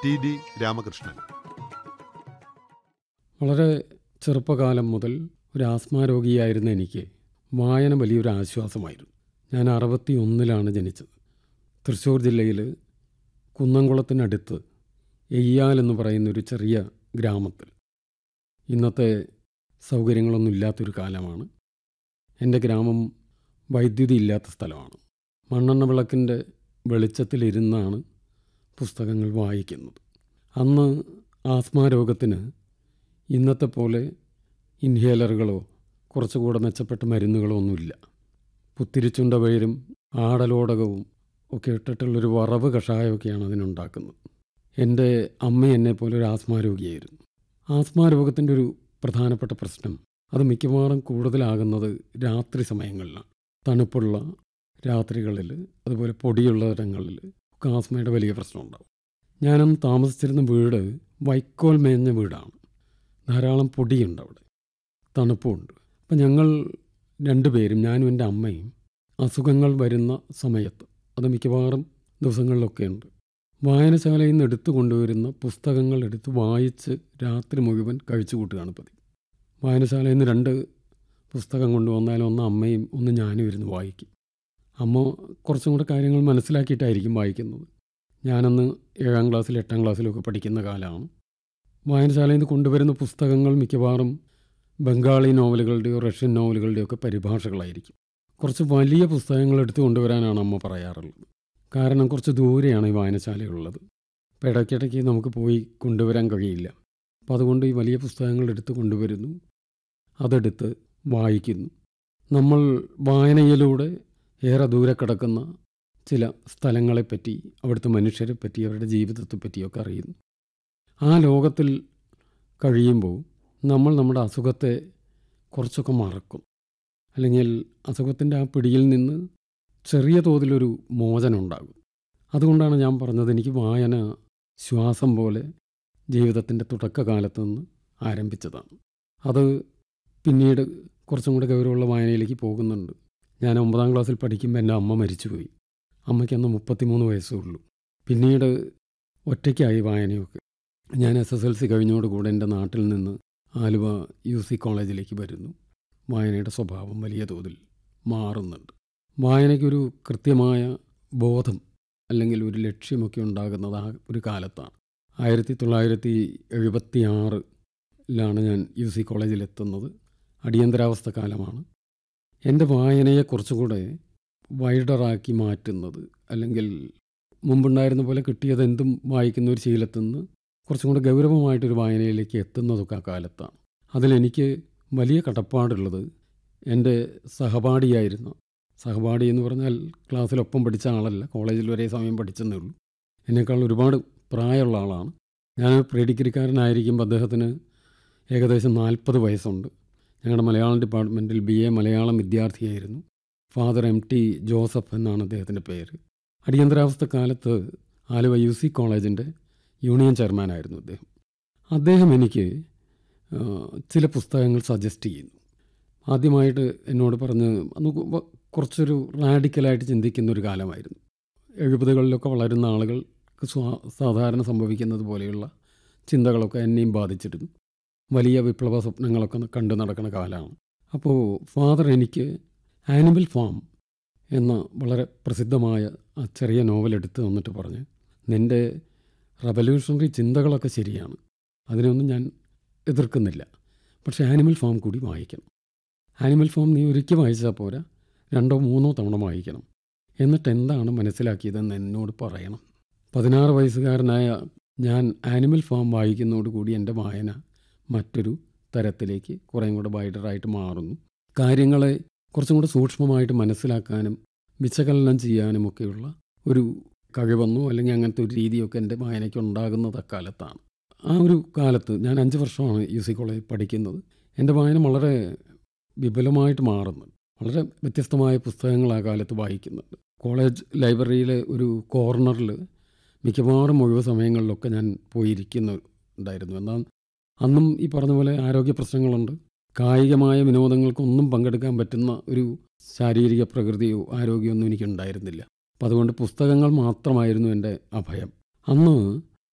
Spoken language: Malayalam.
ടി ഡി രാമകൃഷ്ണൻ വളരെ ചെറുപ്പകാലം മുതൽ ഒരു ആസ്മാ രോഗിയായിരുന്ന എനിക്ക് വായന വലിയൊരു ആശ്വാസമായിരുന്നു ഞാൻ അറുപത്തി ഒന്നിലാണ് ജനിച്ചത് തൃശ്ശൂർ ജില്ലയിൽ കുന്നംകുളത്തിനടുത്ത് എയ്യാൽ എന്ന് പറയുന്ന ഒരു ചെറിയ ഗ്രാമത്തിൽ ഇന്നത്തെ സൗകര്യങ്ങളൊന്നും ഇല്ലാത്തൊരു കാലമാണ് എൻ്റെ ഗ്രാമം വൈദ്യുതി ഇല്ലാത്ത സ്ഥലമാണ് മണ്ണെണ്ണ വിളക്കിൻ്റെ വെളിച്ചത്തിലിരുന്നാണ് പുസ്തകങ്ങൾ വായിക്കുന്നത് അന്ന് ആസ്മാ രോഗത്തിന് ഇന്നത്തെ പോലെ ഇൻഹേലറുകളോ കുറച്ചുകൂടെ മെച്ചപ്പെട്ട മരുന്നുകളോ ഒന്നുമില്ല പുത്തിരിച്ചുണ്ട വേരും ആടലോടകവും ഒക്കെ ഇട്ടിട്ടുള്ളൊരു വറവ് കഷായമൊക്കെയാണ് അതിനുണ്ടാക്കുന്നത് എൻ്റെ അമ്മ എന്നെ പോലെ ഒരു ആസ്മാ രോഗിയായിരുന്നു ആസ്മാ രോഗത്തിൻ്റെ ഒരു പ്രധാനപ്പെട്ട പ്രശ്നം അത് മിക്കവാറും കൂടുതലാകുന്നത് രാത്രി സമയങ്ങളിലാണ് തണുപ്പുള്ള രാത്രികളിൽ അതുപോലെ പൊടിയുള്ള ഇടങ്ങളിൽ ഒക്കെ ആസ്മയുടെ വലിയ പ്രശ്നമുണ്ടാവും ഞാനന്ന് താമസിച്ചിരുന്ന വീട് വൈക്കോൽ മേഞ്ഞ വീടാണ് ധാരാളം പൊടിയുണ്ട് അവിടെ തണുപ്പുമുണ്ട് അപ്പം ഞങ്ങൾ രണ്ടുപേരും ഞാനും എൻ്റെ അമ്മയും അസുഖങ്ങൾ വരുന്ന സമയത്ത് അത് മിക്കവാറും ദിവസങ്ങളിലൊക്കെ ഉണ്ട് വായനശാലയിൽ നിന്ന് എടുത്തു കൊണ്ടുവരുന്ന പുസ്തകങ്ങൾ എടുത്ത് വായിച്ച് രാത്രി മുഴുവൻ കഴിച്ചു കൂട്ടുകയാണ് പതിവ് വായനശാലയിൽ നിന്ന് രണ്ട് പുസ്തകം കൊണ്ടുവന്നാൽ ഒന്ന് അമ്മയും ഒന്ന് ഞാനും ഇരുന്ന് വായിക്കും അമ്മ കുറച്ചും കൂടെ കാര്യങ്ങൾ മനസ്സിലാക്കിയിട്ടായിരിക്കും വായിക്കുന്നത് ഞാനന്ന് ഏഴാം ക്ലാസ്സിൽ എട്ടാം ക്ലാസ്സിലൊക്കെ പഠിക്കുന്ന കാലമാണ് വായനശാലയിൽ നിന്ന് കൊണ്ടുവരുന്ന പുസ്തകങ്ങൾ മിക്കവാറും ബംഗാളി നോവലുകളുടെയോ റഷ്യൻ നോവലുകളുടെയോ ഒക്കെ പരിഭാഷകളായിരിക്കും കുറച്ച് വലിയ പുസ്തകങ്ങൾ എടുത്തു കൊണ്ടുവരാനാണ് അമ്മ പറയാറുള്ളത് കാരണം കുറച്ച് ദൂരെയാണ് ഈ വായനശാലയുള്ളത് അപ്പോൾ ഇടയ്ക്കിടയ്ക്ക് നമുക്ക് പോയി കൊണ്ടുവരാൻ കഴിയില്ല അപ്പോൾ അതുകൊണ്ട് ഈ വലിയ പുസ്തകങ്ങൾ എടുത്ത് കൊണ്ടുവരുന്നു അതെടുത്ത് വായിക്കുന്നു നമ്മൾ വായനയിലൂടെ ഏറെ ദൂരെ കിടക്കുന്ന ചില സ്ഥലങ്ങളെപ്പറ്റി അവിടുത്തെ മനുഷ്യരെ പറ്റി അവരുടെ ജീവിതത്തെ പറ്റിയൊക്കെ അറിയുന്നു ആ ലോകത്തിൽ കഴിയുമ്പോൾ നമ്മൾ നമ്മുടെ അസുഖത്തെ കുറച്ചൊക്കെ മറക്കും അല്ലെങ്കിൽ അസുഖത്തിൻ്റെ ആ പിടിയിൽ നിന്ന് ചെറിയ തോതിലൊരു മോചനം ഉണ്ടാകും അതുകൊണ്ടാണ് ഞാൻ പറഞ്ഞത് എനിക്ക് വായന ശ്വാസം പോലെ ജീവിതത്തിൻ്റെ തുടക്കകാലത്ത് നിന്ന് ആരംഭിച്ചതാണ് അത് പിന്നീട് കുറച്ചും കൂടെ ഗൗരവമുള്ള വായനയിലേക്ക് പോകുന്നുണ്ട് ഞാൻ ഒമ്പതാം ക്ലാസ്സിൽ പഠിക്കുമ്പോൾ എൻ്റെ അമ്മ മരിച്ചുപോയി അമ്മയ്ക്ക് അന്ന് മുപ്പത്തിമൂന്ന് വയസ്സേ ഉള്ളൂ പിന്നീട് ഒറ്റയ്ക്കായി വായനയൊക്കെ ഞാൻ എസ് എസ് എൽ സി കഴിഞ്ഞോടുകൂടെ എൻ്റെ നാട്ടിൽ നിന്ന് ആലുവ യു സി കോളേജിലേക്ക് വരുന്നു വായനയുടെ സ്വഭാവം വലിയ തോതിൽ മാറുന്നുണ്ട് വായനയ്ക്കൊരു കൃത്യമായ ബോധം അല്ലെങ്കിൽ ഒരു ലക്ഷ്യമൊക്കെ ഉണ്ടാകുന്നത് ആ ഒരു കാലത്താണ് ആയിരത്തി തൊള്ളായിരത്തി എഴുപത്തി ആറിലാണ് ഞാൻ യു സി കോളേജിലെത്തുന്നത് അടിയന്തരാവസ്ഥ കാലമാണ് എൻ്റെ വായനയെ കുറച്ചുകൂടെ വൈഡറാക്കി മാറ്റുന്നത് അല്ലെങ്കിൽ മുമ്പുണ്ടായിരുന്ന പോലെ കിട്ടിയത് എന്തും വായിക്കുന്ന ഒരു ശീലത്തിൽ നിന്ന് കുറച്ചും കൂടെ ഗൗരവമായിട്ടൊരു വായനയിലേക്ക് എത്തുന്നതൊക്കെ ആ കാലത്താണ് അതിലെനിക്ക് വലിയ കടപ്പാടുള്ളത് എൻ്റെ സഹപാഠിയായിരുന്ന സഹപാഠി എന്ന് പറഞ്ഞാൽ ക്ലാസ്സിലൊപ്പം പഠിച്ച ആളല്ല കോളേജിൽ ഒരേ സമയം പഠിച്ചെന്നേ ഉള്ളൂ എന്നേക്കാൾ ഒരുപാട് പ്രായമുള്ള ആളാണ് ഞാൻ പ്രീ ഡിഗ്രിക്കാരനായിരിക്കുമ്പോൾ അദ്ദേഹത്തിന് ഏകദേശം നാൽപ്പത് വയസ്സുണ്ട് ഞങ്ങളുടെ മലയാളം ഡിപ്പാർട്ട്മെൻറ്റിൽ ബി എ മലയാളം വിദ്യാർത്ഥിയായിരുന്നു ഫാദർ എം ടി ജോസഫ് എന്നാണ് അദ്ദേഹത്തിൻ്റെ പേര് അടിയന്തരാവസ്ഥ കാലത്ത് ആലുവ യു സി കോളേജിൻ്റെ യൂണിയൻ ചെയർമാനായിരുന്നു അദ്ദേഹം അദ്ദേഹം എനിക്ക് ആ, ചില പുസ്തകങ്ങൾ സജസ്റ്റ് ചെയ്യുന്നു ആദ്യമായിട്ട് എന്നോട് പറഞ്ഞ് അന്ന് കു- കുറച്ചൊരു റാഡിക്കലായിട്ട് ചിന്തിക്കുന്ന ഒരു കാലമായിരുന്നു എഴുപതുകളിലൊക്കെ വളരുന്ന ആളുകൾക്ക് സ്വാ സാധാരണ സംഭവിക്കുന്നത് പോലെയുള്ള ചിന്തകളൊക്കെ എന്നെയും ബാധിച്ചിരുന്നു വലിയ വിപ്ലവ സ്വപ്നങ്ങളൊക്കെ കണ്ടു നടക്കുന്ന കാലമാണ് അപ്പോൾ ഫാദർ എനിക്ക് ആനിമൽ ഫാം എന്ന വളരെ പ്രസിദ്ധമായ ആ ചെറിയ നോവൽ എടുത്ത് തന്നിട്ട് പറഞ്ഞ് നിൻ്റെ റവല്യൂഷണറി ചിന്തകളൊക്കെ ശരിയാണ് അതിനൊന്നും ഞാൻ എതിർക്കുന്നില്ല പക്ഷേ ആനിമൽ ഫാം കൂടി വായിക്കണം ആനിമൽ ഫാം നീ ഒരിക്കൽ വായിച്ചാൽ പോരാ രണ്ടോ മൂന്നോ തവണ വായിക്കണം എന്നിട്ട് എന്താണ് മനസ്സിലാക്കിയതെന്ന് എന്നോട് പറയണം പതിനാറ് വയസ്സുകാരനായ ഞാൻ ആനിമൽ ഫാം വായിക്കുന്നതോടുകൂടി എൻ്റെ വായന മറ്റൊരു തരത്തിലേക്ക് കുറേയും കൂടെ വൈഡറായിട്ട് മാറുന്നു കാര്യങ്ങളെ കുറച്ചും കൂടെ സൂക്ഷ്മമായിട്ട് മനസ്സിലാക്കാനും വിശകലനം ചെയ്യാനുമൊക്കെയുള്ള ഒരു കഴിവെന്നോ അല്ലെങ്കിൽ അങ്ങനത്തെ ഒരു രീതിയൊക്കെ എൻ്റെ വായനയ്ക്ക് ഉണ്ടാകുന്നത് അക്കാലത്താണ് ആ ഒരു കാലത്ത് ഞാൻ അഞ്ച് വർഷമാണ് യു സി കോളേജിൽ പഠിക്കുന്നത് എൻ്റെ വായന വളരെ വിപുലമായിട്ട് മാറുന്നുണ്ട് വളരെ വ്യത്യസ്തമായ പുസ്തകങ്ങൾ ആ കാലത്ത് വായിക്കുന്നുണ്ട് കോളേജ് ലൈബ്രറിയിലെ ഒരു കോർണറിൽ മിക്കവാറും ഒഴിവ് സമയങ്ങളിലൊക്കെ ഞാൻ പോയിരിക്കുന്നുണ്ടായിരുന്നു എന്നാൽ അന്നും ഈ പറഞ്ഞ പോലെ ആരോഗ്യ പ്രശ്നങ്ങളുണ്ട് കായികമായ വിനോദങ്ങൾക്കൊന്നും പങ്കെടുക്കാൻ പറ്റുന്ന ഒരു ശാരീരിക പ്രകൃതിയോ ആരോഗ്യമൊന്നും എനിക്കുണ്ടായിരുന്നില്ല അപ്പം അതുകൊണ്ട് പുസ്തകങ്ങൾ മാത്രമായിരുന്നു എൻ്റെ അഭയം അന്ന്